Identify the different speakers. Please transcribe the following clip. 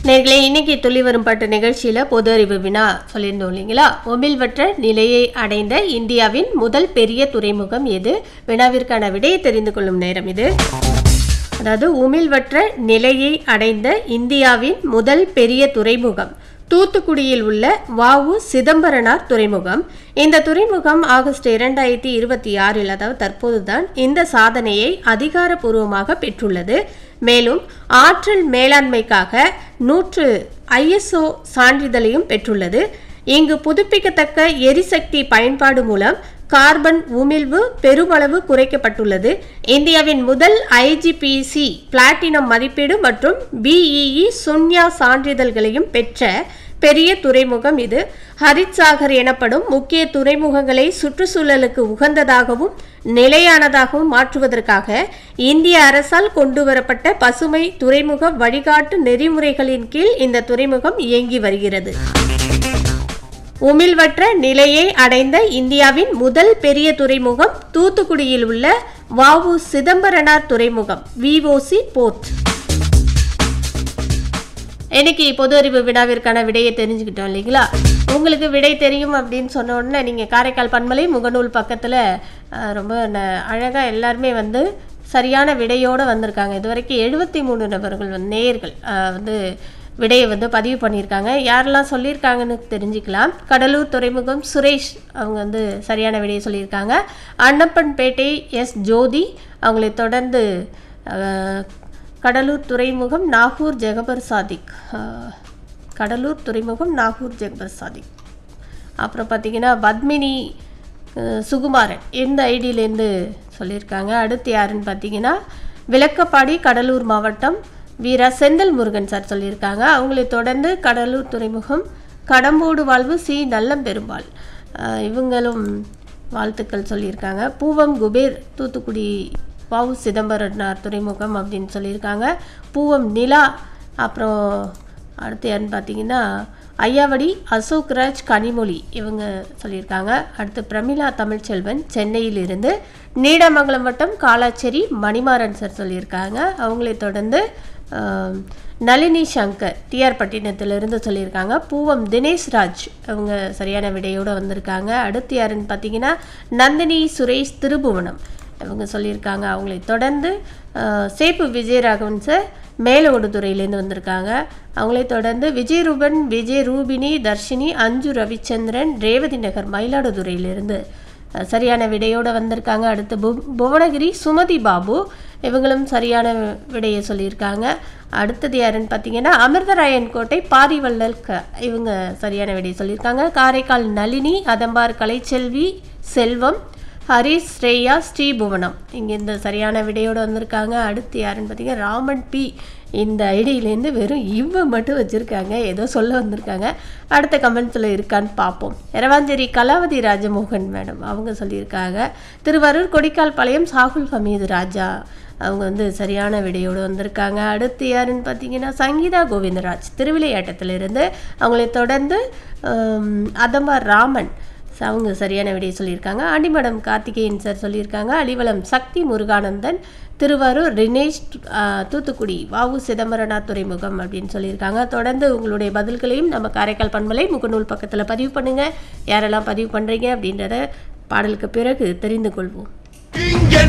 Speaker 1: நேர்களே இன்னைக்கு துள்ளி வரும் பாட்டு நிகழ்ச்சியில் பொது அறிவு வினா சொல்லியிருந்தோம் இல்லைங்களா ஒமிழ்வற்ற நிலையை அடைந்த இந்தியாவின் முதல் பெரிய துறைமுகம் எது வினாவிற்கான விடையை தெரிந்து கொள்ளும் நேரம் இது அதாவது உமிழ்வற்ற நிலையை அடைந்த இந்தியாவின் முதல் பெரிய துறைமுகம் தூத்துக்குடியில் உள்ள வாவு சிதம்பரனார் துறைமுகம் இந்த துறைமுகம் ஆகஸ்ட் இரண்டாயிரத்தி இருபத்தி ஆறில் அதாவது தற்போதுதான் இந்த சாதனையை அதிகாரப்பூர்வமாக பெற்றுள்ளது மேலும் ஆற்றல் மேலாண்மைக்காக நூற்று ஐஎஸ்ஓ சான்றிதழையும் பெற்றுள்ளது இங்கு புதுப்பிக்கத்தக்க எரிசக்தி பயன்பாடு மூலம் கார்பன் உமிழ்வு பெருமளவு குறைக்கப்பட்டுள்ளது இந்தியாவின் முதல் ஐஜிபிசி பிளாட்டினம் மதிப்பீடு மற்றும் பிஇஇ சுன்யா சான்றிதழ்களையும் பெற்ற பெரிய துறைமுகம் இது ஹரித்சாகர் எனப்படும் முக்கிய துறைமுகங்களை சுற்றுச்சூழலுக்கு உகந்ததாகவும் நிலையானதாகவும் மாற்றுவதற்காக இந்திய அரசால் கொண்டுவரப்பட்ட பசுமை துறைமுக வழிகாட்டு நெறிமுறைகளின் கீழ் இந்த துறைமுகம் இயங்கி வருகிறது உமிழ்வற்ற நிலையை அடைந்த இந்தியாவின் முதல் பெரிய துறைமுகம் தூத்துக்குடியில் உள்ள வாவு சிதம்பரனார் துறைமுகம் விஓசி போர்ட் இன்னைக்கு பொது அறிவு வினாவிற்கான விடையை தெரிஞ்சுக்கிட்டோம் இல்லைங்களா உங்களுக்கு விடை தெரியும் அப்படின்னு சொன்ன உடனே நீங்கள் காரைக்கால் பன்மலை முகநூல் பக்கத்தில் ரொம்ப ந- அழகா எல்லாருமே வந்து சரியான விடையோடு வந்திருக்காங்க இது வரைக்கும் எழுபத்தி மூணு நபர்கள் வந்து நேயர்கள் அஹ், வந்து விடையை வந்து பதிவு பண்ணியிருக்காங்க யாரெல்லாம் சொல்லியிருக்காங்கன்னு தெரிஞ்சுக்கலாம் கடலூர் துறைமுகம் சுரேஷ் அவங்க வந்து சரியான விடையை சொல்லியிருக்காங்க அன்னப்பன்பேட்டை எஸ் ஜோதி அவங்களை தொடர்ந்து அஹ், கடலூர் துறைமுகம் நாகூர் ஜெகபர் சாதிக் அஹ், கடலூர் துறைமுகம் நாகூர் ஜெகபர் சாதிக் அப்புறம் பார்த்தீங்கன்னா பத்மினி அஹ், சுகுமாரன் இந்த ஐடியிலேருந்து சொல்லியிருக்காங்க அடுத்து யாருன்னு பார்த்தீங்கன்னா விளக்கப்பாடி கடலூர் மாவட்டம் வீரா செந்தில் முருகன் சார் சொல்லியிருக்காங்க அவங்களை தொடர்ந்து கடலூர் துறைமுகம் கடம்போடு வாழ்வு சி நல்லம் பெருமாள் அஹ், இவங்களும் வாழ்த்துக்கள் சொல்லியிருக்காங்க பூவம் குபேர் தூத்துக்குடி வாவு சிதம்பரனார் துறைமுகம் அப்படின்னு சொல்லியிருக்காங்க பூவம் நிலா அப்புறம் அடுத்து யாருன்னு பார்த்தீங்கன்னா ஐயாவடி அசோக் ராஜ் கனிமொழி இவங்க சொல்லியிருக்காங்க அடுத்து பிரமிளா தமிழ்ச்செல்வன் சென்னையிலிருந்து நீடமங்கலம் வட்டம் காலாச்சேரி மணிமாறன் சார் சொல்லியிருக்காங்க அவங்களை தொடர்ந்து ஆம், நளினி சங்கர் டிஆர் பட்டினத்திலிருந்து சொல்லியிருக்காங்க பூவம் தினேஷ் ராஜ் அவங்க சரியான விடையோடு வந்திருக்காங்க அடுத்து யாருன்னு பார்த்தீங்கன்னா நந்தினி சுரேஷ் திருபுவனம் இவங்க சொல்லியிருக்காங்க அவங்களை தொடர்ந்து அஹ், சேப்பு விஜயராகவன் சார் மேலோடுதுறையிலேருந்து வந்திருக்காங்க அவங்களை தொடர்ந்து விஜயரூபன் விஜய் ரூபினி தர்ஷினி அஞ்சு ரவிச்சந்திரன் ரேவதி நகர் மயிலாடுதுறையிலிருந்து அஹ், சரியான விடையோடு வந்திருக்காங்க அடுத்து பு- புவனகிரி சுமதி பாபு இவங்களும் சரியான விடையை சொல்லியிருக்காங்க அடுத்தது யாருன்னு பார்த்தீங்கன்னா அமிர்தராயன் கோட்டை பாரிவள்ளல் க இவங்க சரியான விடையை சொல்லியிருக்காங்க காரைக்கால் நளினி அதம்பார் கலைச்செல்வி செல்வம் ஹரிஷ் ஸ்ரேயா ஸ்ரீபுவனம் இங்கே இந்த சரியான விடையோடு வந்திருக்காங்க அடுத்து யாருன்னு பார்த்தீங்கன்னா ராமன் பி இந்த ஐடியிலேருந்து வெறும் இவ மட்டும் வச்சுருக்காங்க ஏதோ சொல்ல வந்திருக்காங்க அடுத்த கமெண்ட்ஸில் இருக்கான்னு பார்ப்போம் எரவாஞ்சேரி கலாவதி ராஜமோகன் மேடம் அவங்க சொல்லியிருக்காங்க திருவாரூர் கொடிக்கால் பாளையம் சாகுல் ஹமீது ராஜா அவங்க வந்து சரியான விடையோடு வந்திருக்காங்க அடுத்து யாருன்னு பார்த்தீங்கன்னா சங்கீதா கோவிந்தராஜ் திருவிளையாட்டத்திலிருந்து அவங்களை தொடர்ந்து ஹம், அதம்பார் ராமன் So, அவங்க சரியான விடையை சொல்லியிருக்காங்க ஆண்டிமடம் கார்த்திகேயன் சார் சொல்லியிருக்காங்க அலிவலம் சக்தி முருகானந்தன் திருவாரூர் ரினேஷ் ஆ, தூத்துக்குடி வாவு சிதம்பரனார் துறைமுகம் அப்படின்னு சொல்லியிருக்காங்க தொடர்ந்து உங்களுடைய பதில்களையும் நம்ம காரைக்கால் பண்பலை முகநூல் பக்கத்தில் பதிவு பண்ணுங்கள் யாரெல்லாம் பதிவு பண்ணுறீங்க அப்படின்றத பாடலுக்கு பிறகு தெரிந்து கொள்வோம்
Speaker 2: இங்கே